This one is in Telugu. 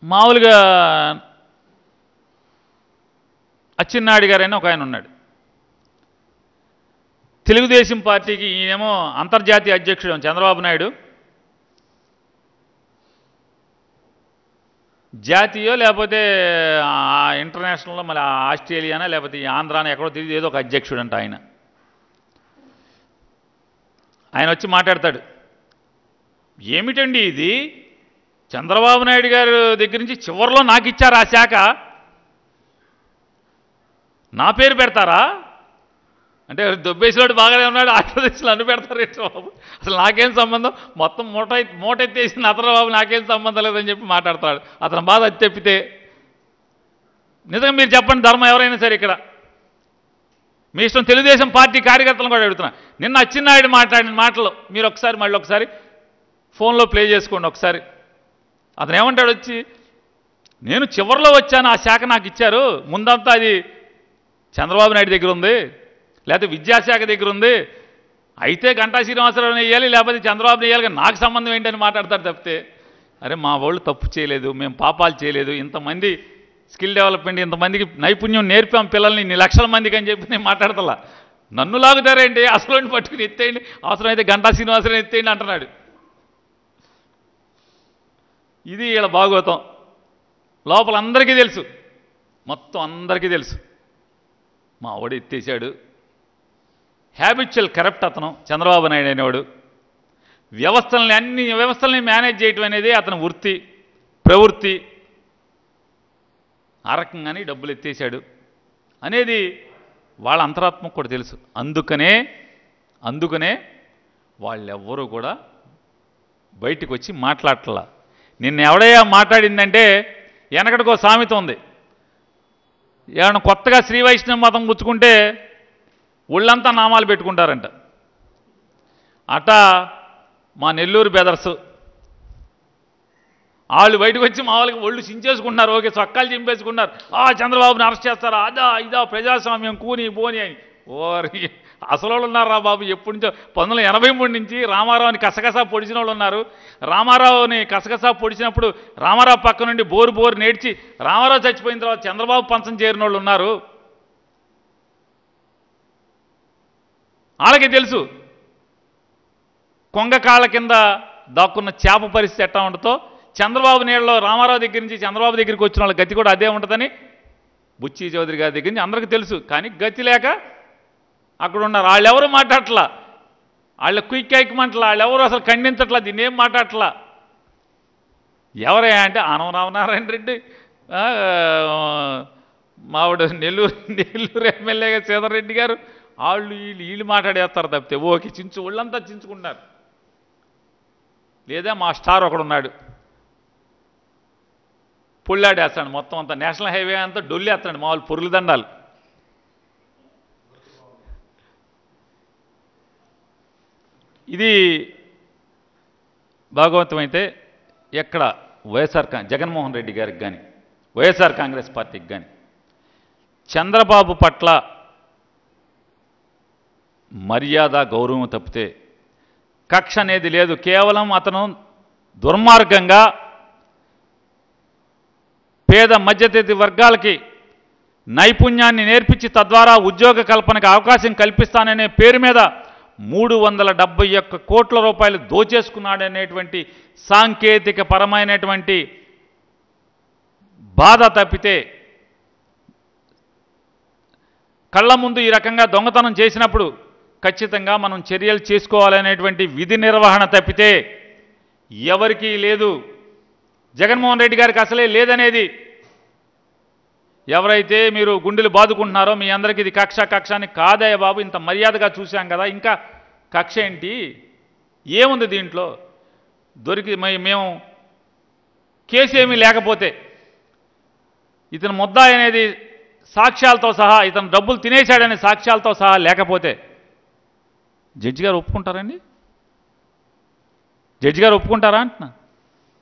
మామూలుగా అచ్చెన్నాయుడు గారు అని ఒక ఆయన ఉన్నాడు తెలుగుదేశం పార్టీకి ఈయనేమో అంతర్జాతీయ అధ్యక్షుడు చంద్రబాబు నాయుడు జాతీయో లేకపోతే ఆ ఇంటర్నేషనల్లో మళ్ళీ ఆస్ట్రేలియానా లేకపోతే ఈ ఆంధ్రానా ఎక్కడో తెలియదు ఏదో ఒక అధ్యక్షుడు అంట ఆయన ఆయన వచ్చి మాట్లాడతాడు ఏమిటండి ఇది చంద్రబాబు నాయుడు గారి దగ్గర నుంచి చివరిలో నాకు ఇచ్చారు ఆ శాఖ నా పేరు పెడతారా అంటే దొబ్బేసినోడు బాగానే ఉన్నాడు ఆంధ్రప్రదేశ్లో అన్ను పెడతారు ఏంటి బాబు అసలు నాకేం సంబంధం మొత్తం మూట ఎత్తి- మూట ఎత్తేసిన అతను బాబు నాకేం సంబంధం లేదని చెప్పి మాట్లాడతాడు అతని బాధ అది తెప్పితే నిజంగా మీరు చెప్పండి ధర్మం ఎవరైనా సరే ఇక్కడ మీ ఇష్టం తెలుగుదేశం పార్టీ కార్యకర్తలను కూడా అడుగుతున్నా నిన్న అచ్చెన్నాయుడు మాట్లాడిన మాటలు మీరు ఒకసారి మళ్ళీ ఒకసారి ఫోన్లో ప్లే చేసుకోండి ఒకసారి అతను ఏమంటాడు వచ్చి నేను చివరిలో వచ్చాను ఆ శాఖ నాకు ఇచ్చారు ముందంతా అది చంద్రబాబు నాయుడు దగ్గర ఉంది లేకపోతే విద్యాశాఖ దగ్గర ఉంది అయితే గంటా శ్రీనివాసరావు వేయాలి లేకపోతే చంద్రబాబు వేయాలి కానీ నాకు సంబంధం ఏంటని మాట్లాడతారు తప్పితే అరే మా వాళ్ళు తప్పు చేయలేదు మేము పాపాలు చేయలేదు ఇంతమంది స్కిల్ డెవలప్మెంట్ ఇంతమందికి నైపుణ్యం నేర్పాం పిల్లల్ని ఇన్ని లక్షల మందికి అని చెప్పి నేను మాట్లాడతలా నన్ను లాగుతారేంటి అసలు పట్టుకుని ఎత్తేయండి అవసరమైతే గంటా శ్రీనివాసరావు ఎత్తేయండి అంటున్నాడు ఇది వీళ్ళ భాగవతం లోపల అందరికీ తెలుసు మొత్తం అందరికీ తెలుసు మా వాడు ఎత్తేసాడు హ్యాబిచువల్ కరప్ట్ అతను చంద్రబాబు నాయుడు అనేవాడు వ్యవస్థల్ని అన్ని వ్యవస్థల్ని మేనేజ్ చేయటం అనేది అతని వృత్తి ప్రవృత్తి ఆ రకంగానే డబ్బులు ఎత్తేసాడు అనేది వాళ్ళ అంతరాత్మకు కూడా తెలుసు అందుకనే అందుకనే వాళ్ళెవ్వరూ కూడా బయటికి వచ్చి మాట్లాడట్లా నిన్న ఎవడయ్యా మాట్లాడిందంటే వెనకటికో సామెత ఉంది ఏమన్నా కొత్తగా శ్రీ వైష్ణవ మతం పుచ్చుకుంటే ఒళ్ళంతా నామాలు పెట్టుకుంటారంట అట మా నెల్లూరు బెదర్స్ వాళ్ళు బయటకు వచ్చి మా వాళ్ళకి ఒళ్ళు చించేసుకుంటున్నారు ఓకే చొక్కాలు చింపేసుకున్నారు ఆ చంద్రబాబుని అరెస్ట్ చేస్తారా అదా ఇదా ప్రజాస్వామ్యం కూని పోని అని ఓరి అసలు వాళ్ళు ఉన్నారు రా బాబు ఎప్పటి నుంచో పంతొమ్మిది వందల ఎనభై మూడు నుంచి రామారావుని కసకసా పొడిచిన వాళ్ళు ఉన్నారు రామారావుని కసకసా పొడిచినప్పుడు రామారావు పక్క నుండి బోరు బోరు నేడ్చి రామారావు చచ్చిపోయిన తర్వాత చంద్రబాబు పంచం చేరిన వాళ్ళు ఉన్నారు వాళ్ళకి తెలుసు కొంగ కాళ్ళ కింద దాక్కున్న చేప పరిస్థితి ఎట్టా ఉంటుందో చంద్రబాబు నీళ్ళలో రామారావు దగ్గర నుంచి చంద్రబాబు దగ్గరికి వచ్చిన వాళ్ళ గతి కూడా అదే ఉంటుందని బుచ్చి చౌదరి గారి దగ్గర నుంచి అందరికీ తెలుసు కానీ గతి లేక అక్కడ ఉన్నారు వాళ్ళెవరు మాట్లాడట్లా వాళ్ళ క్విక్ ఎక్మంటలా వాళ్ళెవరు అసలు ఖండించట్లా దీన్ని ఏం మాట్లాడట్లా ఎవరే అంటే ఆనం రామనారాయణ రెడ్డి ఆ, మావిడ నెల్లూరు నెల్లూరు ఎమ్మెల్యేగా సీతారెడ్డి రెడ్డి గారు వాళ్ళు వీళ్ళు వీళ్ళు మాట్లాడేస్తారు తప్పితే ఓకే చించు ఒళ్ళంతా చించుకుంటున్నారు లేదా మా స్టార్ ఒకడున్నాడు పుల్లాడేస్తాడు మొత్తం అంతా నేషనల్ హైవే అంతా డొల్లేస్తాడు మామూలు పొరులు దండాలు ఇది భాగవతమైతే ఎక్కడ వైఎస్ఆర్ కా జగన్మోహన్ రెడ్డి గారికి కానీ వైఎస్ఆర్ కాంగ్రెస్ పార్టీకి కానీ చంద్రబాబు పట్ల మర్యాద గౌరవం తప్పితే కక్ష అనేది లేదు కేవలం అతను దుర్మార్గంగా పేద మధ్యతరగతి వర్గాలకి నైపుణ్యాన్ని నేర్పించి తద్వారా ఉద్యోగ కల్పనకు అవకాశం కల్పిస్తాననే పేరు మీద మూడు వందల డెబ్బై ఒక్క కోట్ల రూపాయలు దోచేసుకున్నాడనేటువంటి సాంకేతిక పరమైనటువంటి బాధ తప్పితే కళ్ళ ముందు ఈ రకంగా దొంగతనం చేసినప్పుడు ఖచ్చితంగా మనం చర్యలు చేసుకోవాలనేటువంటి విధి నిర్వహణ తప్పితే ఎవరికీ లేదు జగన్మోహన్ రెడ్డి గారికి అసలే లేదనేది ఎవరైతే మీరు గుండెలు బాదుకుంటున్నారో మీ అందరికీ ఇది కక్ష కక్ష అని కాదయ్య బాబు ఇంత మర్యాదగా చూశాం కదా ఇంకా కక్ష ఏంటి ఏముంది దీంట్లో దొరికి మే- మేము కేసు ఏమీ లేకపోతే ఇతను ముద్దాయి అనేది సాక్ష్యాలతో సహా ఇతను డబ్బులు తినేశాడనే సాక్ష్యాలతో సహా లేకపోతే జడ్జి గారు ఒప్పుకుంటారండి జడ్జి గారు ఒప్పుకుంటారా అంటున్నా